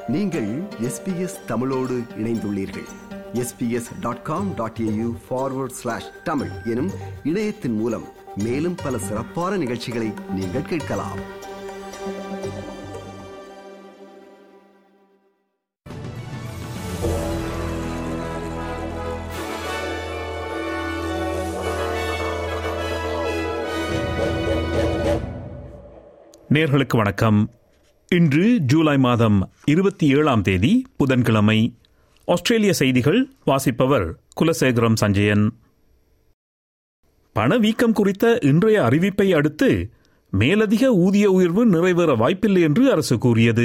நீங்கள் எஸ்பிஎஸ் தமிழோடு இணைந்துள்ளீர்கள் SBS dot com dot AU forward slash Tamil எனும் இணையத்தின் மூலம் மேலும் பல சிறப்பான நிகழ்ச்சிகளை நீங்கள் கேட்கலாம் நேர்களுக்கு வணக்கம் இன்று ஜூலை மாதம் இருபத்தி ஏழாம் தேதி புதன்கிழமை ஆஸ்திரேலிய செய்திகள் வாசிப்பவர் குலசேகரம் சஞ்சயன் பணவீக்கம் குறித்த இன்றைய அறிவிப்பை அடுத்து மேலதிக ஊதிய உயர்வு நிறைவேற வாய்ப்பில்லை என்று அரசு கூறியது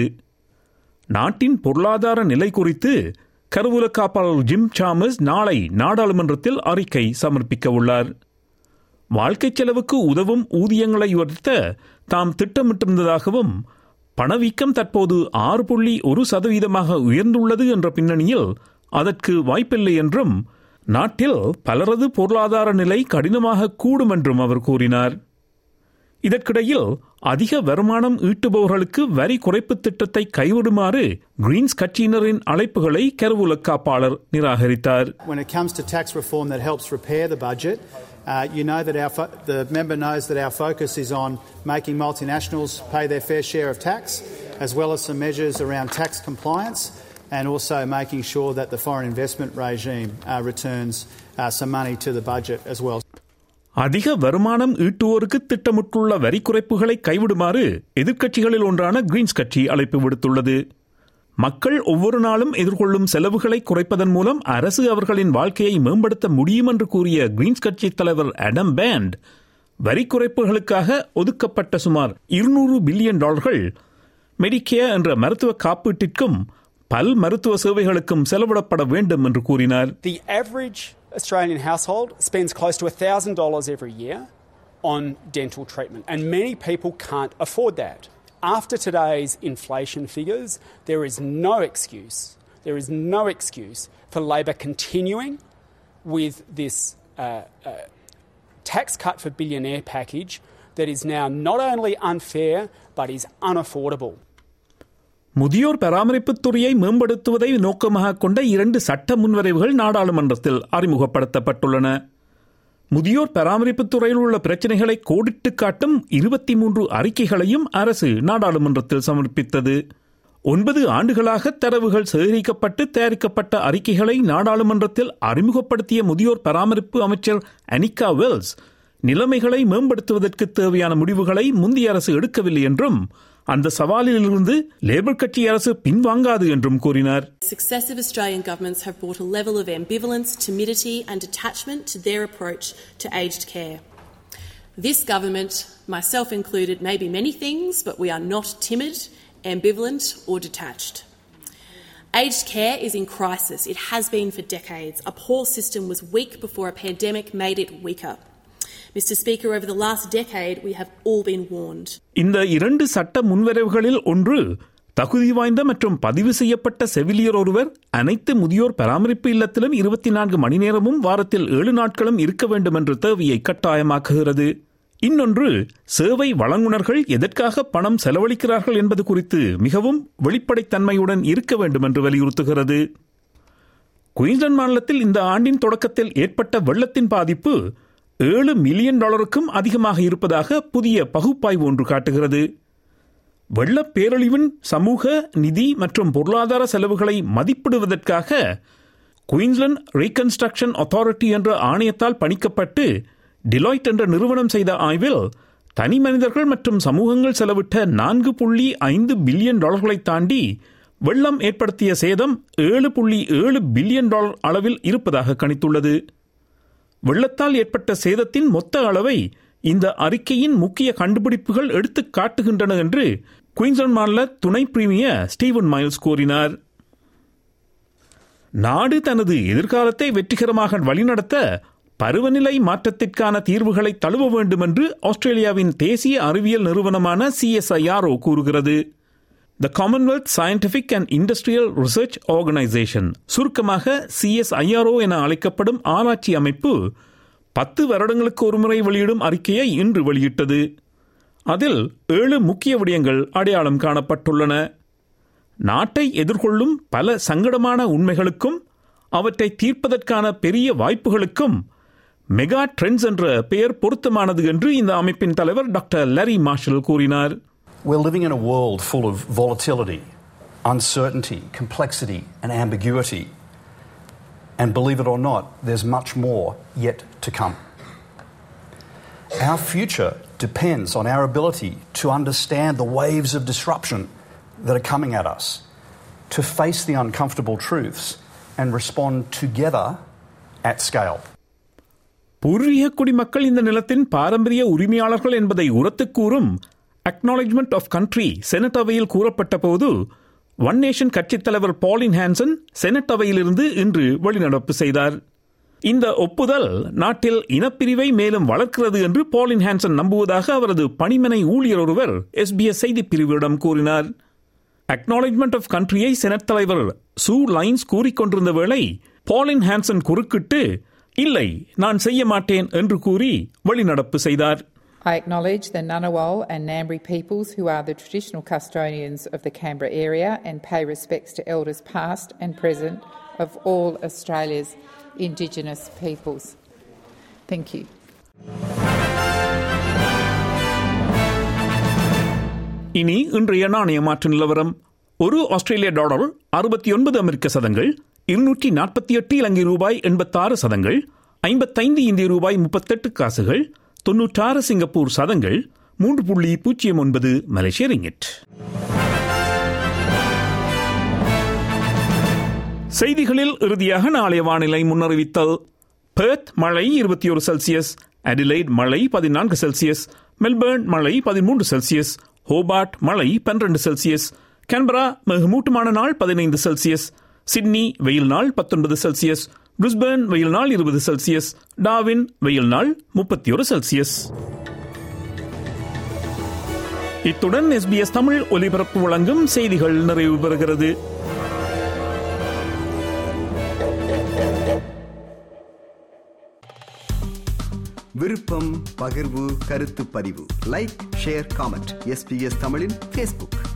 நாட்டின் பொருளாதார நிலை குறித்து கருவூல காப்பாளர் ஜிம் சாமஸ் நாளை நாடாளுமன்றத்தில் அறிக்கை சமர்ப்பிக்க உள்ளார் வாழ்க்கைச் செலவுக்கு உதவும் ஊதியங்களை உயர்த்த தாம் திட்டமிட்டிருந்ததாகவும் பணவீக்கம் தற்போது ஆறு புள்ளி ஒரு சதவீதமாக உயர்ந்துள்ளது என்ற பின்னணியில் அதற்கு வாய்ப்பில்லை என்றும் நாட்டில் பலரது பொருளாதார நிலை கடினமாக கூடும் என்றும் அவர் கூறினார் இதற்கிடையில் அதிக வருமானம் ஈட்டுபவர்களுக்கு வரி குறைப்பு திட்டத்தை கைவிடுமாறு கிரீன்ஸ் கட்சியினரின் அழைப்புகளை கருவூல காப்பாளர் நிராகரித்தார் When it comes to tax reform that helps repair the budget, uh, you know that our fo- the member knows that our focus is on making multinationals pay their fair share of tax, as well as some measures around tax compliance, and also making sure that the foreign investment regime uh, returns uh, some money to the budget as well. அதிக வருமானம் ஈட்டுவோருக்கு திட்டமிட்டுள்ள வரி குறைப்புகளை கைவிடுமாறு எதிர்க்கட்சிகளில் ஒன்றான Green's கட்சி அழைப்பு விடுத்துள்ளது மக்கள் ஒவ்வொரு நாளும் எதிர்கொள்ளும் செலவுகளை குறைப்பதன் மூலம் அரசு அவர்களின் வாழ்க்கையை மேம்படுத்த முடியும் என்று கூறிய கிரீன்ஸ் கட்சி தலைவர் அடம் பேண்ட் வரி குறைப்புகளுக்காக ஒதுக்கப்பட்ட சுமார் இருநூறு பில்லியன் டாலர்கள் மெடிக்கேர் என்ற மருத்துவ காப்பீட்டிற்கும் பல் மருத்துவ சேவைகளுக்கும் செலவிடப்பட வேண்டும் என்று கூறினார் The average Australian household spends close to $1,000 every year on dental treatment, and many people can't afford that. After today's inflation figures, there is no excuse, there is no excuse for Labor continuing with this uh, uh, tax cut for billionaire package that is now not only unfair but is unaffordable. முதியோர் பராமரிப்புத் துறையை மேம்படுத்துவதை நோக்கமாக கொண்ட இரண்டு சட்ட முன்வரைவுகள் நாடாளுமன்றத்தில் அறிமுகப்படுத்தப்பட்டுள்ளன முதியோர் பராமரிப்புத் துறையில் உள்ள பிரச்சினைகளை கோடிட்டு காட்டும் இருபத்தி மூன்று அறிக்கைகளையும் அரசு நாடாளுமன்றத்தில் சமர்ப்பித்தது ஒன்பது ஆண்டுகளாக தரவுகள் சேகரிக்கப்பட்டு தயாரிக்கப்பட்ட அறிக்கைகளை நாடாளுமன்றத்தில் அறிமுகப்படுத்திய முதியோர் பராமரிப்பு அமைச்சர் அனிகா வெல்ஸ் நிலைமைகளை மேம்படுத்துவதற்கு தேவையான முடிவுகளை முந்தைய அரசு எடுக்கவில்லை என்றும் அந்த சவாலிலிருந்து லேபர் கட்சி அரசு பின்வாங்காது என்றும் கூறினார் Successive Australian governments have brought a level of ambivalence, timidity, and detachment to their approach to aged care. This government, myself included, may be many things, but we are not timid, ambivalent, or detached. Aged care is in crisis. It has been for decades. A poor system was weak before a pandemic made it weaker. Mr. Speaker, over the last decade, we have all been warned. இந்த இரண்டு சட்ட முன்வரைவுகளில் ஒன்று தகுதி வாய்ந்த மற்றும் பதிவு செய்யப்பட்ட செவிலியர் ஒருவர் அனைத்து முதியோர் பராமரிப்பு இல்லத்திலும் இருபத்தி நான்கு மணி நேரமும் வாரத்தில் ஏழு நாட்களும் இருக்க வேண்டும் என்ற தேவையை கட்டாயமாக்குகிறது இன்னொன்று சேவை வழங்குனர்கள் எதற்காக பணம் செலவழிக்கிறார்கள் என்பது குறித்து மிகவும் வெளிப்படைத்தன்மையுடன் இருக்க வேண்டும் என்று வலியுறுத்துகிறது குயின்ஸ்லாந்து மாநிலத்தில் இந்த ஆண்டின் தொடக்கத்தில் ஏற்பட்ட வெள்ளத்தின் பாதிப்பு ஏழு மில்லியன் டாலருக்கும் அதிகமாக இருப்பதாக புதிய பகுப்பாய்வு ஒன்று காட்டுகிறது வெள்ளப் பேரழிவின் சமூக நிதி மற்றும் பொருளாதார செலவுகளை மதிப்பிடுவதற்காக குயின்ஸ்லாந்து ரீகன்ஸ்ட்ரக்ஷன் அத்தாரிட்டி என்ற ஆணையத்தால் பணிக்கப்பட்டு டிலாய்ட் என்ற நிறுவனம் செய்த ஆய்வில் தனி மனிதர்கள் மற்றும் சமூகங்கள் செலவிட்ட நான்கு புள்ளி ஐந்து பில்லியன் டாலர்களை தாண்டி வெள்ளம் ஏற்படுத்திய சேதம் ஏழு புள்ளி ஏழு பில்லியன் டாலர் அளவில் இருப்பதாக கணித்துள்ளது வெள்ளத்தால் ஏற்பட்ட சேதத்தின் மொத்த அளவை இந்த அறிக்கையின் முக்கிய கண்டுபிடிப்புகள் எடுத்துக் காட்டுகின்றன என்று குயின்ஸ்லாந்து மாநில துணை பிரீமியர் ஸ்டீவன் மைல்ஸ் கூறினார் நாடு தனது எதிர்காலத்தை வெற்றிகரமாக வழிநடத்த பருவநிலை மாற்றத்திற்கான தீர்வுகளை தழுவ வேண்டும் என்று ஆஸ்திரேலியாவின் தேசிய அறிவியல் நிறுவனமான சிஎஸ்ஐஆர்ஓ கூறுகிறது the Commonwealth scientific and industrial research organisation சுருக்கமாக சிஎஸ்ஐஆர்ஓ என அழைக்கப்படும் ஆராய்ச்சி அமைப்பு பத்து வருடங்களுக்கு ஒருமுறை வெளியிடும் அறிக்கையை இன்று வெளியிட்டது அதில் ஏழு முக்கிய விடயங்கள் அடையாளம் காணப்பட்டுள்ளன நாட்டை எதிர்கொள்ளும் பல சங்கடமான உண்மைகளுக்கும் அவற்றை தீர்ப்பதற்கான பெரிய வாய்ப்புகளுக்கும் மெகா ட்ரெண்ட்ஸ் என்ற பெயர் பொருத்தமானது என்று இந்த அமைப்பின் தலைவர் டாக்டர் லாரி மார்ஷல் கூறினார் We're living in a world full of volatility, uncertainty, complexity, and ambiguity. And believe it or not, there's much more yet to come. Our future depends on our ability to understand the waves of disruption that are coming at us, to face the uncomfortable truths, and respond together at scale. பூர்வீக குடிமக்கள் இந்த நிலத்தின் பாரம்பரிய உரிமையாளர்கள் என்பதை உரத்துக் கூறும் acknowledgement of country senate அவையில் கூறப்பட்ட போது ஒன் நேஷன் கட்சித் தலைவர் பாலின் ஹான்சன் செனட் அவையிலிருந்து இன்று வெளிநடப்பு செய்தார் இந்த ஒப்புதல் நாட்டில் இனப்பிரிவை மேலும் வளர்க்கிறது என்று பாலின் ஹான்சன் நம்புவதாக அவரது பணிமனை ஊழியர் ஒருவர் எஸ்பிஎஸ் செய்திப் பிரிவிடம் கூறினார் அக்னாலஜ்மெண்ட் ஆஃப் கண்ட்ரியை செனட் தலைவர் சூ லைன்ஸ் கூறிக்கொண்டிருந்த வேளை பாலின் ஹான்சன் குறுக்கிட்டு இல்லை நான் செய்ய மாட்டேன் என்று கூறி வெளிநடப்பு செய்தார் I acknowledge the Ngunnawal and Ngambri peoples who are the traditional custodians of the Canberra area and pay respects to elders past and present of all Australia's Indigenous peoples. Thank you. இனி இன்றைய நாணய மாற்று நிலவரம் ஒரு ஆஸ்திரேலிய dollar அறுபத்தி ஒன்பது அமெரிக்க சதங்கள் இருநூற்றி நாற்பத்தி எட்டு இலங்கை ரூபாய் எண்பத்தாறு சதங்கள் ஐம்பத்தைந்து இந்திய ரூபாய் முப்பத்தெட்டு காசுகள் தொன்னூற்றாறு சிங்கப்பூர் சதங்கள் மூன்று புள்ளி பூஜ்ஜியம் ஒன்பது மலேசிய ரிங்கிட் செய்திகளில் இறுதியாக நாளைய வானிலை முன்னறிவித்தல் பெர்த் மழை இருபத்தி ஒரு செல்சியஸ் அடிலைட் மழை பதினான்கு செல்சியஸ் மெல்பர்ன் மழை பதிமூன்று செல்சியஸ் ஹோபார்ட் மழை பன்னிரண்டு செல்சியஸ் கேன்பரா மிகமூட்டமான நாள் பதினைந்து செல்சியஸ் சிட்னி வெயில் நாள் பத்தொன்பது செல்சியஸ் பிரிஸ்பர்ன் வெயில் நாள் இருபது செல்சியஸ் டாவின் வெயில் நாள் முப்பத்தி ஒரு செல்சியஸ் இத்துடன் எஸ்பிஎஸ் தமிழ் ஒலிபரப்பு வழங்கும் செய்திகள் நிறைவு பெறுகிறது விருப்பம் பகிர்வு கருத்து பதிவு லைக் ஷேர் காமெண்ட் எஸ்பிஎஸ் தமிழின் ஃபேஸ்புக்